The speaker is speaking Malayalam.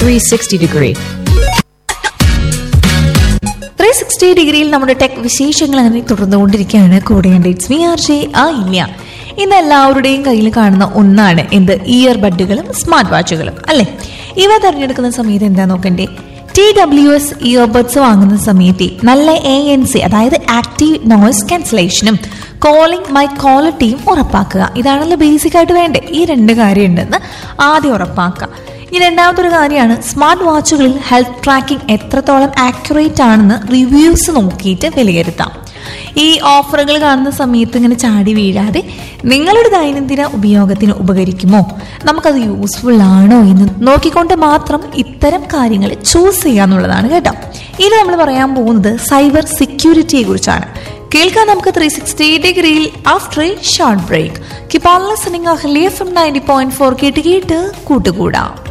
360 degree. ത്രീ സിക്സ്റ്റി ഡിഗ്രിയിൽ നമ്മുടെ ടെക് വിശേഷങ്ങൾ അങ്ങനെ തുടർന്നുകൊണ്ടിരിക്കുകയാണ് കൂടെയുണ്ട് ഇറ്റ്സ് മി ആർ ജെ ആ ഇല്ല ഇന്ന് എല്ലാവരുടെയും കയ്യിൽ കാണുന്ന ഒന്നാണ് എന്ത് ഇയർ ബഡുകളും സ്മാർട്ട് വാച്ചുകളും അല്ലെ ഇവ തിരഞ്ഞെടുക്കുന്ന സമയത്ത് എന്താ നോക്കണ്ടേ ടി ഡബ്ല്യു എസ് ഇയർബഡ്സ് വാങ്ങുന്ന സമയത്ത് നല്ല എ എൻ സി അതായത് ആക്റ്റീവ് നോയ്സ് ക്യാൻസലേഷനും കോളിംഗ് മൈ ക്വാളിറ്റിയും ഉറപ്പാക്കുക ഇതാണല്ലോ ബേസിക് ആയിട്ട് വേണ്ടേ ഈ രണ്ട് കാര്യം ഉണ്ടെന്ന് ആദ്യം ഉറപ്പാക്കുക ഇനി രണ്ടാമത്തെ ഒരു കാര്യമാണ് സ്മാർട്ട് വാച്ചുകളിൽ ഹെൽത്ത് ട്രാക്കിംഗ് എത്രത്തോളം ആക്യുറേറ്റ് ആണെന്ന് റിവ്യൂസ് നോക്കിയിട്ട് വിലയിരുത്താം ഈ ഓഫറുകൾ കാണുന്ന സമയത്ത് ഇങ്ങനെ ചാടി വീഴാതെ നിങ്ങളുടെ ദൈനംദിന ഉപയോഗത്തിന് ഉപകരിക്കുമോ നമുക്കത് യൂസ്ഫുൾ ആണോ എന്ന് നോക്കിക്കൊണ്ട് മാത്രം ഇത്തരം കാര്യങ്ങൾ ചൂസ് ചെയ്യാന്നുള്ളതാണ് കേട്ടോ ഇനി നമ്മൾ പറയാൻ പോകുന്നത് സൈബർ സെക്യൂരിറ്റിയെ കുറിച്ചാണ് കേൾക്കാൻ നമുക്ക് ത്രീ സിക്സ്റ്റി ഡിഗ്രിയിൽ after a short break keep on listening Ahalia from ninety point four കേട്ട് കേട്ട് കൂട്ടുകൂടാം